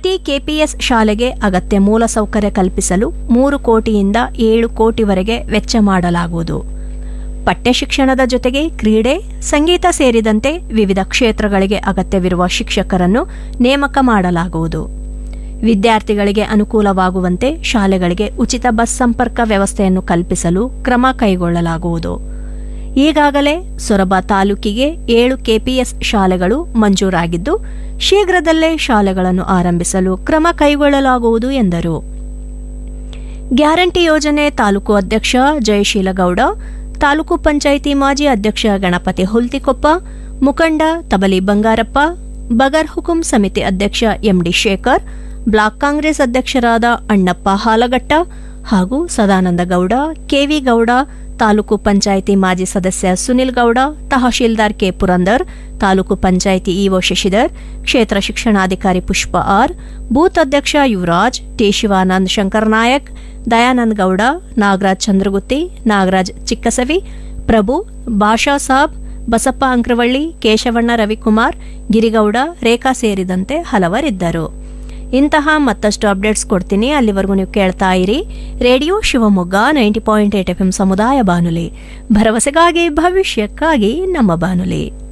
ಪ್ರತಿ ಕೆಪಿಎಸ್ ಶಾಲೆಗೆ ಅಗತ್ಯ ಮೂಲಸೌಕರ್ಯ ಕಲ್ಪಿಸಲು ಮೂರು ಕೋಟಿಯಿಂದ ಏಳು ಕೋಟಿವರೆಗೆ ವೆಚ್ಚ ಮಾಡಲಾಗುವುದು ಪಠ್ಯ ಶಿಕ್ಷಣದ ಜೊತೆಗೆ ಕ್ರೀಡೆ ಸಂಗೀತ ಸೇರಿದಂತೆ ವಿವಿಧ ಕ್ಷೇತ್ರಗಳಿಗೆ ಅಗತ್ಯವಿರುವ ಶಿಕ್ಷಕರನ್ನು ನೇಮಕ ಮಾಡಲಾಗುವುದು ವಿದ್ಯಾರ್ಥಿಗಳಿಗೆ ಅನುಕೂಲವಾಗುವಂತೆ ಶಾಲೆಗಳಿಗೆ ಉಚಿತ ಬಸ್ ಸಂಪರ್ಕ ವ್ಯವಸ್ಥೆಯನ್ನು ಕಲ್ಪಿಸಲು ಕ್ರಮ ಕೈಗೊಳ್ಳಲಾಗುವುದು ಈಗಾಗಲೇ ಸೊರಬ ತಾಲೂಕಿಗೆ ಏಳು ಕೆಪಿಎಸ್ ಶಾಲೆಗಳು ಮಂಜೂರಾಗಿದ್ದು ಶೀಘ್ರದಲ್ಲೇ ಶಾಲೆಗಳನ್ನು ಆರಂಭಿಸಲು ಕ್ರಮ ಕೈಗೊಳ್ಳಲಾಗುವುದು ಎಂದರು ಗ್ಯಾರಂಟಿ ಯೋಜನೆ ತಾಲೂಕು ಅಧ್ಯಕ್ಷ ಜಯಶೀಲಗೌಡ ತಾಲೂಕು ಪಂಚಾಯಿತಿ ಮಾಜಿ ಅಧ್ಯಕ್ಷ ಗಣಪತಿ ಹುಲ್ತಿಕೊಪ್ಪ ಮುಖಂಡ ತಬಲಿ ಬಂಗಾರಪ್ಪ ಬಗರ್ ಹುಕುಂ ಸಮಿತಿ ಅಧ್ಯಕ್ಷ ಎಂಡಿ ಶೇಖರ್ ಬ್ಲಾಕ್ ಕಾಂಗ್ರೆಸ್ ಅಧ್ಯಕ್ಷರಾದ ಅಣ್ಣಪ್ಪ ಹಾಲಗಟ್ಟ ಹಾಗೂ ಸದಾನಂದ ಗೌಡ ಕೆವಿ ಗೌಡ ತಾಲೂಕು ಪಂಚಾಯಿತಿ ಮಾಜಿ ಸದಸ್ಯ ಸುನಿಲ್ ಗೌಡ ತಹಶೀಲ್ದಾರ್ ಕೆ ಪುರಂದರ್ ತಾಲೂಕು ಪಂಚಾಯಿತಿ ಇಒ ಶಶಿಧರ್ ಕ್ಷೇತ್ರ ಶಿಕ್ಷಣಾಧಿಕಾರಿ ಪುಷ್ಪ ಆರ್ ಬೂತ್ ಅಧ್ಯಕ್ಷ ಯುವರಾಜ್ ಟಿ ಶಿವಾನಂದ್ ಶಂಕರ್ ನಾಯಕ್ ದಯಾನಂದ್ ಗೌಡ ನಾಗರಾಜ್ ಚಂದ್ರಗುತ್ತಿ ನಾಗರಾಜ್ ಚಿಕ್ಕಸವಿ ಪ್ರಭು ಭಾಷಾ ಸಾಬ್ ಬಸಪ್ಪ ಅಂಕ್ರವಳ್ಳಿ ಕೇಶವಣ್ಣ ರವಿಕುಮಾರ್ ಗಿರಿಗೌಡ ರೇಖಾ ಸೇರಿದಂತೆ ಹಲವರಿದ್ದರು ಇಂತಹ ಮತ್ತಷ್ಟು ಅಪ್ಡೇಟ್ಸ್ ಕೊಡ್ತೀನಿ ಅಲ್ಲಿವರೆಗೂ ನೀವು ಕೇಳ್ತಾ ಇರಿ radio Shivamogga ninety point eight F M ಸಮುದಾಯ ಬಾನುಲಿ ಭರವಸೆಗಾಗಿ ಭವಿಷ್ಯಕ್ಕಾಗಿ ನಮ್ಮ ಬಾನುಲಿ